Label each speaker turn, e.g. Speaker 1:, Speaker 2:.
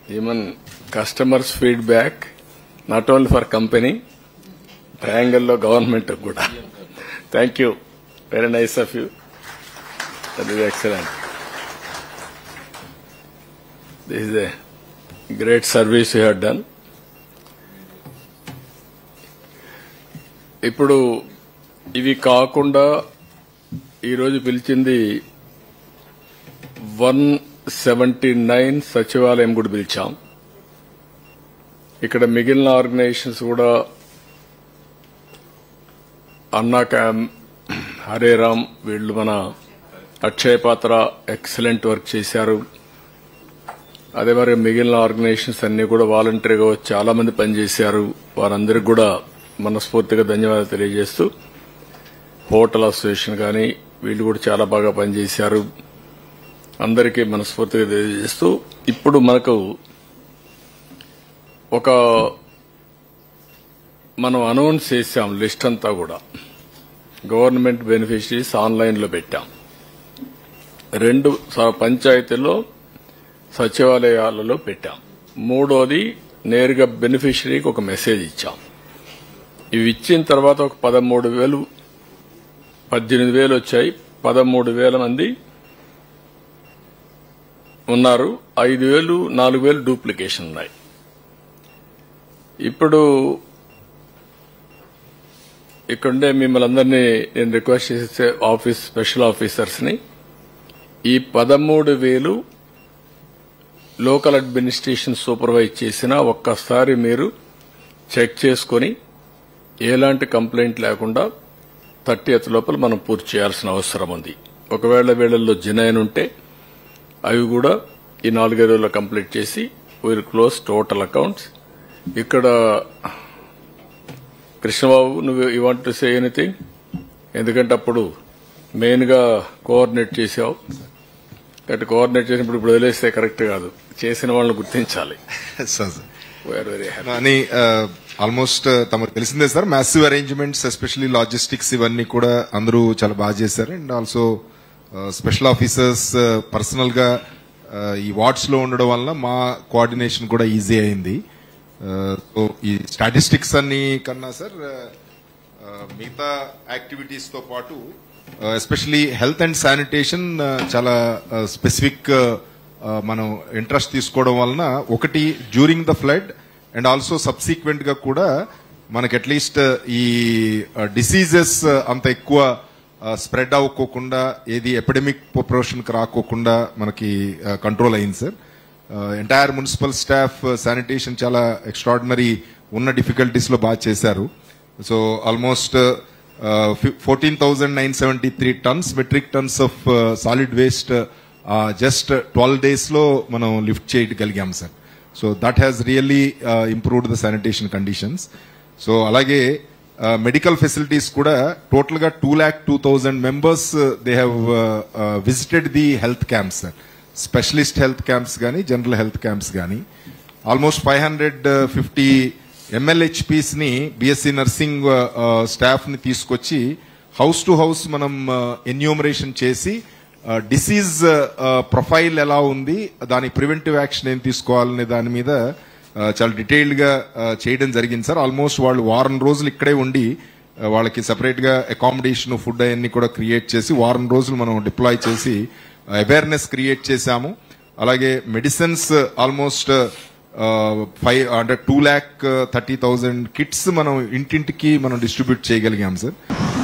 Speaker 1: even customers feedback not only for company ట్రయాంగిల్లో government కూడా thank you very nice of you that is excellent this is a great service you have done ఇప్పుడు ఇవి కాకుండా ఈరోజు పిలిచింది one seventy nine సచివాలయం కూడా పిలిచాం ఇక్కడ మిగిలిన ఆర్గనైజేషన్స్ కూడా అన్నా క్యామ్ హరేరామ్ వీళ్ళు మన అక్షయ పాత్ర ఎక్సలెంట్ వర్క్ చేశారు అదే మరి మిగిలిన ఆర్గనైజేషన్స్ అన్ని కూడా వాలంటరీగా వచ్చి చాలా మంది పనిచేశారు వారందరికీ కూడా మనస్ఫూర్తిగా ధన్యవాదాలు తెలియజేస్తూ హోటల్ అసోసియేషన్ కానీ వీళ్ళు కూడా చాలా బాగా పనిచేశారు అందరికీ మనస్ఫూర్తిగా తెలియజేస్తూ ఇప్పుడు మనకు ఒక మనం అనౌన్స్ చేశాం లిస్ట్ అంతా కూడా గవర్నమెంట్ బెనిఫిషరీస్ ఆన్లైన్లో పెట్టాం రెండు స- పంచాయతీల్లో సచివాలయాలలో పెట్టాం మూడోది నేరుగా బెనిఫిషరీకి ఒక మెసేజ్ ఇచ్చాం ఇవి ఇచ్చిన తర్వాత ఒక పదమూడు వేలు పద్దెనిమిది వేలు వచ్చాయి పదమూడు వేల మంది ఉన్నారు ఐదు వేలు నాలుగు వేలు డూప్లికేషన్ ఉన్నాయి ఇప్పుడు ఇక్కడుండే మిమ్మల్ని అందరినీ నేను రిక్వెస్ట్ చేసే ఆఫీస్ స్పెషల్ ఆఫీసర్స్ ని ఈ పదమూడు వేలు లోకల్ అడ్మినిస్ట్రేషన్ సూపర్వైజ్ చేసినా ఒక్కసారి మీరు చెక్ చేసుకొని ఎలాంటి కంప్లైంట్ లేకుండా థర్టీ ఎత్ లోపల మనం పూర్తి చేయాల్సిన అవసరం ఉంది ఒకవేళ వీళ్ళల్లో జినైన్ ఉంటే అవి కూడా ఈ నాలుగైదు రోజుల్లో కంప్లీట్ చేసి విల్ క్లోజ్ టోటల్ అకౌంట్స్ ఇక్కడ కృష్ణబాబు నువ్వు you want to say anything ఎందుకంటే అప్పుడు మెయిన్ గా కోఆర్డినేట్ చేసావు కాబట్టి కోఆర్డినేట్ చేసినప్పుడు ఇప్పుడు వదిలేస్తే కరెక్ట్ కాదు చేసిన వాళ్ళని గుర్తించాలి
Speaker 2: sir sir
Speaker 1: we are very happy
Speaker 2: అని ఆల్మోస్ట్ తమకు తెలిసిందే sir massive arrangements especially logistics ఇవన్నీ కూడా అందరూ చాలా బాగా చేశారు and also special officers personal గా uh, ఈ వార్డ్స్ లో ఉండడం వల్ల మా కోఆర్డినేషన్ కూడా ఈజీ అయింది సో ఈ స్టాటిస్టిక్స్ అన్ని కన్నా సార్ మిగతా యాక్టివిటీస్ తో పాటు ఎస్పెషలీ హెల్త్ అండ్ శానిటేషన్ చాలా స్పెసిఫిక్ మనం ఇంట్రెస్ట్ తీసుకోవడం వలన ఒకటి during the flood and also subsequent గా కూడా మనకి అట్లీస్ట్ ఈ డిసీజెస్ అంత ఎక్కువ స్ప్రెడ్ అవ్వకోకుండా ఏది ఎపిడమిక్ ప్రొపోర్షన్ కి రాకోకుండా మనకి కంట్రోల్ అయింది sir entire municipal staff sanitation చాలా ఎక్స్ట్రాడినరీ ఉన్న డిఫికల్టీస్ లో బాగా చేశారు so almost fourteen thousand nine seventy three tons metric tons of solid waste just twelve days లో మనం లిఫ్ట్ చేయగలిగాం sir so that has really improved the sanitation conditions so అలాగే medical facilities కూడా total గా two lakh two thousand members they have visited the health camps sir specialist health camps కానీ general health camps కానీ almost five hundred fifty MLHPs ని BSc nursing staff ని తీసుకొచ్చి house to house మనం enumeration చేసి disease profile ఎలా ఉంది దాని ప్రివెంటివ్ యాక్షన్ ఏం తీసుకోవాలనే దాని మీద ఆ, చాలా డీటెయిల్డ్ గా ఆ, చేయడం జరిగింది సార్ ఆల్మోస్ట్ వాళ్ళు వారం రోజులు ఇక్కడే ఉండి ఆ, వాళ్ళకి సెపరేట్ గా అకామిడేషన్ ఫుడ్ అవన్నీ కూడా క్రియేట్ చేసి వారం రోజులు మనం డిప్లాయ్ చేసి అవేర్నెస్ క్రియేట్ చేశాము అలాగే మెడిసిన్స్ ఆల్మోస్ట్ ఫైవ్ అంటే two lakh thirty thousand kits మనం ఇంటింటికి మనం డిస్ట్రిబ్యూట్ చేయగలిగాం సార్